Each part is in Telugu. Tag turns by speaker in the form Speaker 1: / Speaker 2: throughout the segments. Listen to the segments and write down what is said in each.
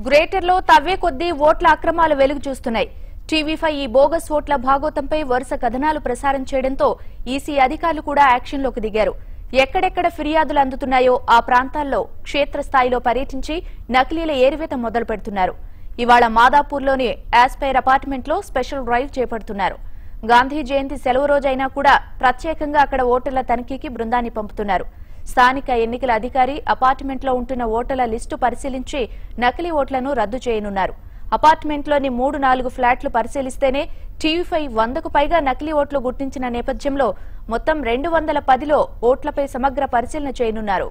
Speaker 1: గ్రేటర్లో తవ్వే కొద్దీ ఓట్ల అక్రమాలు వెలుగు చూస్తున్నాయి టీవీపై ఈ బోగస్ ఓట్ల భాగోతంపై వరుస కథనాలు ప్రసారం చేయడంతో ఈసీ అధికారులు కూడా యాక్షన్లోకి దిగారు ఎక్కడెక్కడ ఫిర్యాదులు అందుతున్నాయో ఆ ప్రాంతాల్లో క్షేత్రస్థాయిలో పర్యటించి నకిలీల ఏరివేత మొదలు పెడుతున్నారు ఇవాళ మాదాపూర్లోని ఆస్పైర్ అపార్ట్మెంట్లో స్పెషల్ డ్రైవ్ చేపడుతున్నారు గాంధీ జయంతి సెలవు రోజైనా కూడా ప్రత్యేకంగా అక్కడ ఓటర్ల తనిఖీకి బృందాన్ని పంపుతున్నారు స్థానిక ఎన్నికల అధికారి అపార్ట్మెంట్లో ఉంటున్న ఓటర్ల లిస్టు పరిశీలించి నకిలీ ఓట్లను రద్దు చేయనున్నారు అపార్ట్మెంట్లోని మూడు నాలుగు ఫ్లాట్లు పరిశీలిస్తేనే టీవీపై వందకు పైగా నకిలీ ఓట్లు గుర్తించిన నేపథ్యంలో మొత్తం రెండు వందల పదిలో ఓట్లపై సమగ్ర పరిశీలన చేయనున్నారు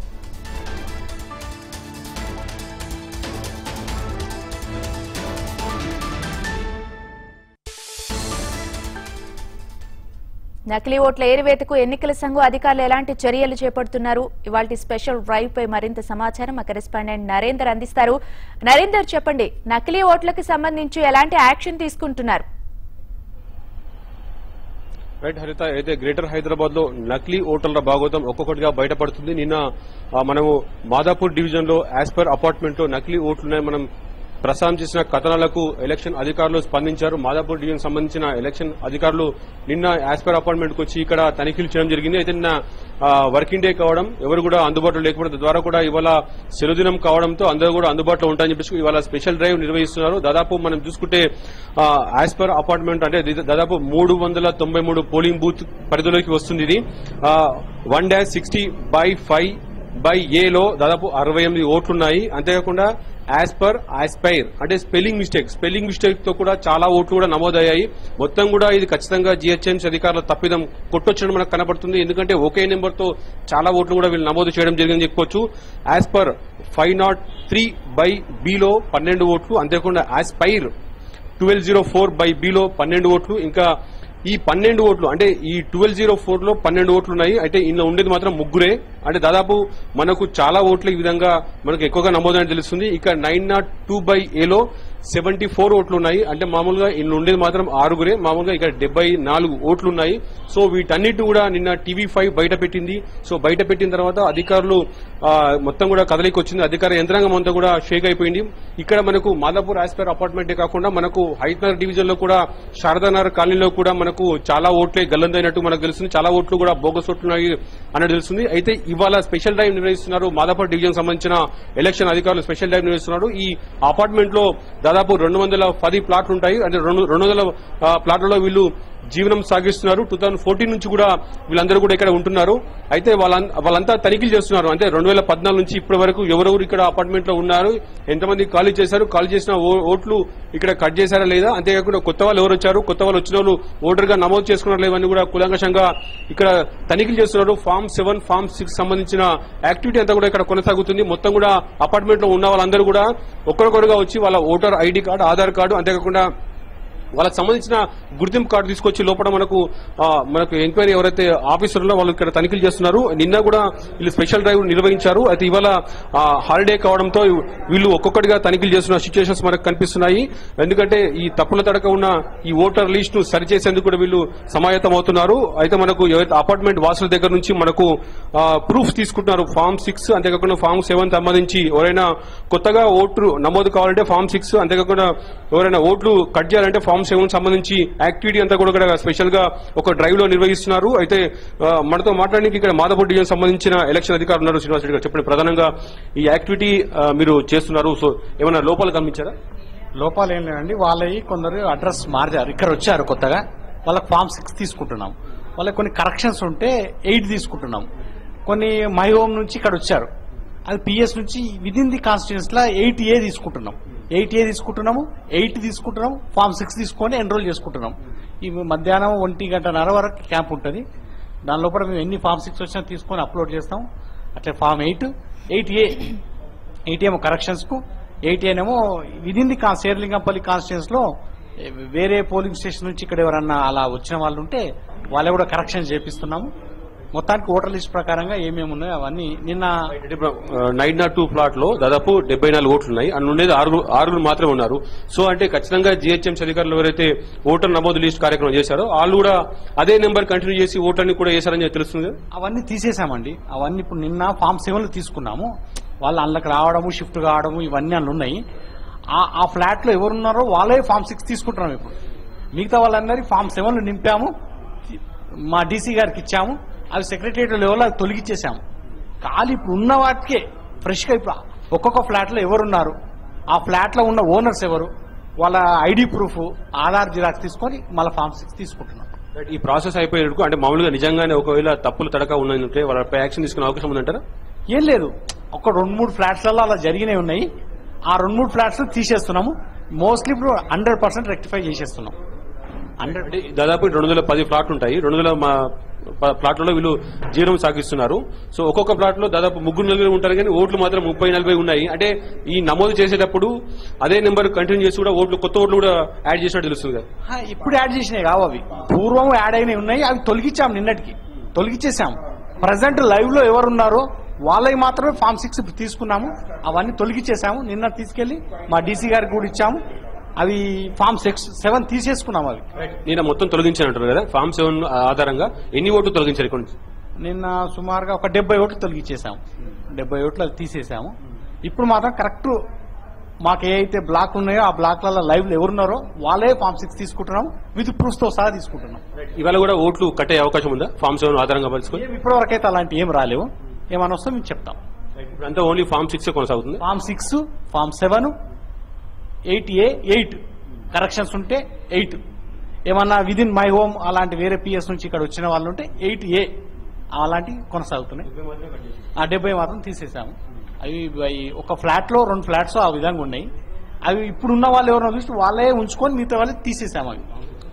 Speaker 1: నకిలీ ఓట్ల ఏరివేతకు ఎన్నికల సంఘం అధికారులు ఎలాంటి చర్యలు చేపడుతున్నారు ఇవాళ స్పెషల్ డ్రైవ్ పై మరింత సమాచారం మా కరెస్పాండెంట్ నరేందర్ అందిస్తారు నరేందర్ చెప్పండి నకిలీ ఓట్లకు సంబంధించి ఎలాంటి యాక్షన్ తీసుకుంటున్నారు
Speaker 2: రైట్ హరిత అయితే గ్రేటర్ హైదరాబాద్ లో నకిలీ ఓటర్ల భాగోతం ఒక్కొక్కటిగా బయటపడుతుంది నిన్న ఆ, మనము మాదాపూర్ డివిజన్ లో యాజ్ పర్ అపార్ట్మెంట్ లో నకిలీ ఓట్లున్నాయి మనం ప్రసారం చేసిన కథనాలకు ఎలక్షన్ అధికారులు స్పందించారు మాదాపూర్ డివిజన్ సంబంధించిన ఎలక్షన్ అధికారులు నిన్న యాజ్ పర్ అపార్ట్మెంట్ కు వచ్చి ఇక్కడ తనిఖీలు చేయడం జరిగింది అయితే నిన్న ఆ, వర్కింగ్ డే కావడం ఎవరు కూడా అందుబాటులో లేకపోవడం ద్వారా కూడా ఇవాళ సెలవు దినం కావడంతో అందరూ కూడా అందుబాటులో ఉంటాయని చెప్పేసి ఇవాళ స్పెషల్ డ్రైవ్ నిర్వహిస్తున్నారు దాదాపు మనం చూసుకుంటే యాజ్ పర్ అపార్ట్మెంట్ అంటే ఇది దాదాపు మూడు వందల తొంభై మూడు పోలింగ్ బూత్ పరిధిలోకి వస్తుంది ఇది one dash sixty by five by ఏలో దాదాపు అరవై ఎనిమిది ఓట్లున్నాయి అంతేకాకుండా యాజ్ పర్ ఆస్పైర్ అంటే స్పెల్లింగ్ మిస్టేక్ స్పెల్లింగ్ మిస్టేక్ తో కూడా చాలా ఓట్లు కూడా నమోదయ్యాయి మొత్తం కూడా ఇది ఖచ్చితంగా జిహెచ్ఎంసీ అధికారుల తప్పిదం కొట్టొచ్చడం మనకు కనబడుతుంది ఎందుకంటే ఒకే నెంబర్ తో చాలా ఓట్లు కూడా వీళ్ళు నమోదు చేయడం జరిగిందని చెప్పుకోవచ్చు as per five nought three by below పన్నెండు ఓట్లు అంతేకాకుండా Aspire twelve zero four by below పన్నెండు ఓట్లు ఇంకా ఈ పన్నెండు ఓట్లు అంటే ఈ ట్వెల్వ్ జీరో ఫోర్ లో పన్నెండు ఓట్లు ఉన్నాయి అయితే ఇందులో ఉండేది మాత్రం ముగ్గురే అంటే దాదాపు మనకు చాలా ఓట్లు ఈ విధంగా మనకు ఎక్కువగా నమోదని తెలుస్తుంది ఇక నైన్ నాట్ టూ బై ఏలో సెవెంటీ ఫోర్ ఓట్లు ఉన్నాయి అంటే మామూలుగా ఇందులో ఉండేది మాత్రం ఆరుగురే మామూలుగా ఇక్కడ డెబ్బై నాలుగు ఓట్లు ఉన్నాయి సో వీటన్నిటి కూడా నిన్న టీవీ ఫైవ్ బయట పెట్టింది సో బయట పెట్టిన తర్వాత అధికారులు ఆ, మొత్తం కూడా కదలికి వచ్చింది అధికార యంత్రాంగం అంతా కూడా షేక్ అయిపోయింది ఇక్కడ మనకు మాదాపూర్ ఆస్పైర్ అపార్ట్మెంటే కాకుండా మనకు హైత్నగర్ డివిజన్ లో కూడా శారదానగర్ కాలనీలో కూడా మనకు చాలా ఓట్లే గల్లందైనట్టు మనకు తెలుస్తుంది చాలా ఓట్లు కూడా బోగస్ ఓట్లు ఉన్నాయి అన్నట్టు తెలుస్తుంది అయితే ఇవాళ స్పెషల్ డ్రైవ్ నిర్వహిస్తున్నారు మాదాపూర్ డివిజన్ సంబంధించిన ఎలక్షన్ అధికారులు స్పెషల్ డ్రైవ్ నిర్వహిస్తున్నారు ఈ అపార్ట్మెంట్ లో దాదాపు రెండు వందల పది ప్లాట్లు ఉంటాయి అంటే రెండు రెండు వందల ఆ, ప్లాట్లలో వీళ్ళు జీవనం సాగిస్తున్నారు టూ థౌసండ్ ఫోర్టీన్ నుంచి కూడా వీళ్ళందరూ కూడా ఇక్కడ ఉంటున్నారు అయితే వాళ్ళం- వాళ్ళంతా తనిఖీలు చేస్తున్నారు అంటే రెండు వేల పద్నాలుగు నుంచి ఇప్పటి వరకు ఎవరెవరు ఇక్కడ అపార్ట్మెంట్ లో ఉన్నారు ఎంతమంది ఖాళీ చేశారు ఖాళీ చేసిన ఓ- ఓట్లు ఇక్కడ కట్ చేశారా లేదా అంతేకాకుండా కొత్త వాళ్ళు ఎవరు వచ్చారు కొత్త వాళ్ళు వచ్చిన వాళ్ళు ఓటర్ గా నమోదు చేసుకున్నారు లేవని కూడా కులంకషంగా ఇక్కడ తనిఖీలు చేస్తున్నారు ఫామ్ సెవెన్ ఫామ్ సిక్స్ సంబంధించిన యాక్టివిటీ అంతా కూడా ఇక్కడ కొనసాగుతుంది మొత్తం కూడా అపార్ట్మెంట్ లో ఉన్న వాళ్ళందరూ కూడా ఒక్కరొకరుగా వచ్చి వాళ్ళ voter ID card Aadhaar card అంతేకాకుండా వాళ్ళకి సంబంధించిన గుర్తింపు కార్డు తీసుకొచ్చి లోపల మనకు ఆ, మనకు ఎంక్వైరీ ఎవరైతే ఆఫీసర్లో వాళ్ళు ఇక్కడ తనిఖీలు చేస్తున్నారు నిన్న కూడా వీళ్ళు స్పెషల్ డ్రైవ్ నిర్వహించారు అయితే ఇవాళ ఆ, హాలిడే కావడంతో వీళ్ళు ఒక్కొక్కటిగా తనిఖీలు చేస్తున్న సిచ్యువేషన్స్ మనకు కనిపిస్తున్నాయి ఎందుకంటే ఈ తప్పుల తడక ఉన్న ఈ ఓటర్ లిస్ట్ ను సరిచేసేందుకు కూడా వీళ్ళు సమాయత్తం అవుతున్నారు అయితే మనకు ఎవరైతే అపార్ట్మెంట్ వాసుల దగ్గర నుంచి మనకు ప్రూఫ్ తీసుకుంటున్నారు ఫామ్ సిక్స్ అంతేకాకుండా ఫామ్ సెవెన్ సంబంధించి ఎవరైనా కొత్తగా ఓట్లు నమోదు కావాలంటే ఫామ్ సిక్స్ అంతేకాకుండా ఎవరైనా ఓట్లు కట్ చేయాలంటే ఫామ్ సెవెన్ సంబంధించి యాక్టివిటీ అంతా కూడా ఇక్కడ స్పెషల్ గా ఒక డ్రైవ్ లో నిర్వహిస్తున్నారు అయితే ఆ, మనతో మాట్లాడడానికి ఇక్కడ మాధవపూర్ డివిజన్ సంబంధించిన ఎలక్షన్ అధికారులు ఉన్నారు శ్రీనివాస్ రెడ్డి గారు చెప్పండి ప్రధానంగా ఈ యాక్టివిటీ ఆ, మీరు చేస్తున్నారు సో ఏమైనా లోపాలు గమనించారా
Speaker 3: లోపాలు ఏం లేదండి వాళ్ళవి కొందరు అడ్రస్ మార్చారు ఇక్కడ వచ్చారు కొత్తగా వాళ్ళకి ఫామ్ సిక్స్ తీసుకుంటున్నాం వాళ్ళకి కొన్ని కరెక్షన్స్ ఉంటే ఎయిట్ తీసుకుంటున్నాం కొన్ని మై హోమ్ నుంచి ఇక్కడ వచ్చారు అది పిఎస్ నుంచి విదిన్ ది కాన్స్టిట్యూన్స్ లా ఎయిట్ ఏ తీసుకుంటున్నాం ఎయిట్ ఏ తీసుకుంటున్నాము ఎయిట్ తీసుకుంటున్నాం ఫామ్ సిక్స్ తీసుకొని ఎన్రోల్ చేసుకుంటున్నాం ఈ మధ్యాహ్నం ఒంటి గంటన్నర వరకు క్యాంప్ ఉంటుంది దాని లోపల మేము ఎన్ని ఫామ్ సిక్స్ వచ్చినా తీసుకొని అప్లోడ్ చేస్తాం అట్లా form eight eight A ATM corrections కు ఏటీఎం ఏమో విదిన్ ది కా- శేర్లింగంపల్లి కాన్స్టిట్యూన్స్ లో ఏ, వేరే పోలింగ్ స్టేషన్ నుంచి ఇక్కడ ఎవరన్నా అలా వచ్చిన వాళ్ళు ఉంటే వాళ్ళే కూడా కరెక్షన్ చేపిస్తున్నాము మొత్తానికి ఓటర్ లిస్ట్ ప్రకారంగా ఏమేమి ఉన్నాయో అవన్నీ నిన్న
Speaker 2: నైన్ నాట్ టూ ప్లాట్ లో దాదాపు డెబ్బై నాలుగు ఓట్లు ఉన్నాయి అండ్ ఉండేది ఆరుగురు ఆరుగురు మాత్రమే ఉన్నారు సో అంటే ఖచ్చితంగా జిహెచ్ఎంసీ అధికారులు ఎవరైతే ఓటర్ నమోదు లిస్ట్ కార్యక్రమం చేశారో వాళ్ళు కూడా అదే నెంబర్ కంటిన్యూ చేసి ఓటర్ని కూడా చేశారని చెప్పి తెలుస్తుంది కదా?
Speaker 3: అవన్నీ తీసేసామండి అవన్నీ ఇప్పుడు నిన్న ఫామ్ సెవెన్లు తీసుకున్నాము వాళ్ళు అందులోకి రావడము షిఫ్ట్ కావడము ఇవన్నీ అందులో ఉన్నాయి ఆ- ఆ ఫ్లాట్ లో ఎవరున్నారో వాళ్ళే ఫామ్ సిక్స్ తీసుకుంటున్నాం ఇప్పుడు మిగతా వాళ్ళందరి ఫామ్ సెవెన్ నింపాము మా డీసీ గారికి ఇచ్చాము అవి సెక్రటరియట్ లెవెల్ అది తొలగించేసాము ఖాళీ ఇప్పుడు ఉన్న వాటికే ఫ్రెష్ గా ఇప్పుడు ఒక్కొక్క ఫ్లాట్ లో ఎవరున్నారు ఆ ఫ్లాట్ లో ఉన్న ఓనర్స్ ఎవరు వాళ్ళ ఐడి ప్రూఫ్ ఆధార్ జిరాక్స్ తీసుకొని మళ్ళీ ఫామ్ సిక్స్ తీసుకుంటున్నాం
Speaker 2: ఈ ప్రాసెస్ అయిపోయేందుకు అంటే మామూలుగా నిజంగానే ఒకవేళ తప్పులు తడక ఉన్నదంటే వాళ్ళపై యాక్షన్ తీసుకునే అవకాశం ఉందంటారా
Speaker 3: ఏం లేదు ఒక రెండు మూడు ఫ్లాట్స్లలో అలా జరిగినవి ఉన్నాయి ఆ రెండు మూడు ఫ్లాట్స్ తీసేస్తున్నాము మోస్ట్లీ ఇప్పుడు హండ్రెడ్ పర్సెంట్ రెక్టిఫై చేసేస్తున్నాం హండ్రెడ్
Speaker 2: అంటే దాదాపు రెండు వందల పది ప్లాట్లు ఉంటాయి రెండు వందల మా ప- ప్లాట్లలో వీళ్ళు జీవనం సాగిస్తున్నారు సో ఒక్కొక్క ప్లాట్ లో దాదాపు ముగ్గురు నలుగురు ఉంటారు కానీ ఓట్లు మాత్రం ముప్పై నలభై ఉన్నాయి అంటే ఈ నమోదు చేసేటప్పుడు అదే నెంబర్ కంటిన్యూ చేసి కూడా ఓట్లు కొత్త ఓట్లు కూడా యాడ్ చేసినట్టు తెలుస్తుంది కదా
Speaker 3: ఆ, ఇప్పుడు యాడ్ చేసినాయి కావు అవి పూర్వం యాడ్ అయినవి ఉన్నాయి అవి తొలగించాం నిన్నటికి తొలగించేసాం ప్రజెంట్ లైవ్ లో ఎవరున్నారో వాళ్ళవి మాత్రమే ఫామ్ సిక్స్ ఇప్పుడు తీసుకున్నాము అవన్నీ తొలగించేసాము నిన్న తీసుకెళ్లి మా డీసీ గారికి కూడా ఇచ్చాము అవి ఫామ్ సిక్స్ సెవెన్ తీసేసుకున్నాం అవి
Speaker 2: నేను మొత్తం తొలగించానంటారు కదా ఫామ్ సెవెన్ ఆధారంగా ఎన్ని ఓట్లు తొలగించారు ఇక్కడ నుంచి
Speaker 3: నిన్న సుమారుగా ఒక డెబ్బై ఓట్లు తొలగించేసాము డెబ్బై ఓట్లు అది తీసేసాము ఇప్పుడు మాత్రం కరెక్ట్ మాకు ఏ అయితే బ్లాక్ ఉన్నాయో ఆ బ్లాక్లలో లైవ్ లో ఎవరున్నారో వాళ్ళే ఫామ్ సిక్స్ తీసుకుంటున్నాం విత్ ప్రూఫ్ తో సహా తీసుకుంటున్నాం
Speaker 2: ఇవాళ కూడా ఓట్లు కట్టే అవకాశం ఉందా ఫామ్ సెవెన్ ఆధారంగా పలుచుకొని
Speaker 3: ఏం ఇప్పటివరకు అయితే అలాంటి ఏం రాలేవు ఏమన్నా వస్తే మేము చెప్తాం
Speaker 2: ఇప్పుడు అంతా ఓన్లీ ఫామ్ సిక్స్ కొనసాగుతుంది
Speaker 3: form six form seven eight A eight corrections ఉంటే ఎయిట్ ఏమన్నా విదిన్ మై హోమ్ అలాంటి వేరే పిఎస్ నుంచి ఇక్కడ వచ్చిన వాళ్ళు ఉంటే ఎయిట్ ఏ అలాంటివి కొనసాగుతున్నాయి ఆ డెబ్బై మాత్రం తీసేసాము అవి అవి ఒక ఫ్లాట్ లో రెండు ఫ్లాట్స్ ఆ విధంగా ఉన్నాయి అవి ఇప్పుడు ఉన్న వాళ్ళు ఎవరైనా చూసి వాళ్ళే ఉంచుకొని మిగతా వాళ్ళే తీసేసాము అవి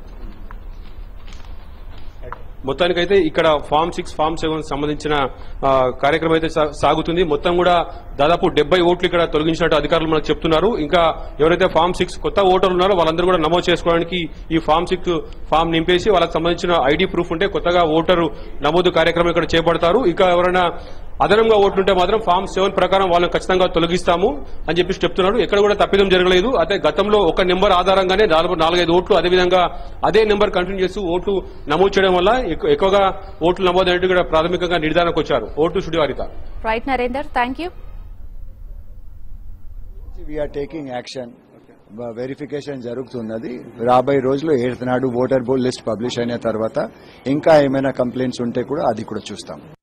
Speaker 2: మొత్తానికైతే ఇక్కడ ఫామ్ సిక్స్ ఫామ్ సెవెన్ సంబంధించిన ఆ, కార్యక్రమం అయితే సా- సాగుతుంది మొత్తం కూడా దాదాపు డెబ్బై ఓట్లు ఇక్కడ తొలగించినట్టు అధికారులు మనకు చెప్తున్నారు ఇంకా ఎవరైతే ఫామ్ సిక్స్ కొత్త ఓటర్లు ఉన్నారో వాళ్ళందరూ కూడా నమోదు చేసుకోవడానికి ఈ ఫామ్ సిక్స్ ఫామ్ నింపేసి వాళ్ళకి సంబంధించిన ఐడి ప్రూఫ్ ఉంటే కొత్తగా ఓటరు నమోదు కార్యక్రమం ఇక్కడ చేపడతారు ఇంకా ఎవరైనా అదనంగా ఓట్లుంటే మాత్రం ఫామ్ సెవెన్ ప్రకారం వాళ్ళని ఖచ్చితంగా తొలగిస్తాము అని చెప్పి చెప్తున్నారు ఎక్కడ కూడా తప్పిదం జరగలేదు అయితే గతంలో ఒక నెంబర్ ఆధారంగానే నాలుగు నాలుగైదు ఓట్లు అదేవిధంగా అదే నెంబర్ కంటిన్యూ చేస్తూ ఓట్లు నమోదు చేయడం వల్ల ఎక్కు- ఎక్కువగా ఓట్లు నమోదు అయినట్టు కూడా ప్రాథమికంగా నిర్ధారణకు వచ్చారు ఓటు సుడివారిత
Speaker 1: right Narender thank you
Speaker 4: we're taking action verification జరుగుతున్నది రాబోయే రోజుల్లో ఎయిత్ నాడు ఓటర్ బోల్ లిస్ట్ పబ్లిష్ అయిన తర్వాత ఇంకా ఏమైనా కంప్లైంట్స్ ఉంటే కూడా అది కూడా చూస్తాం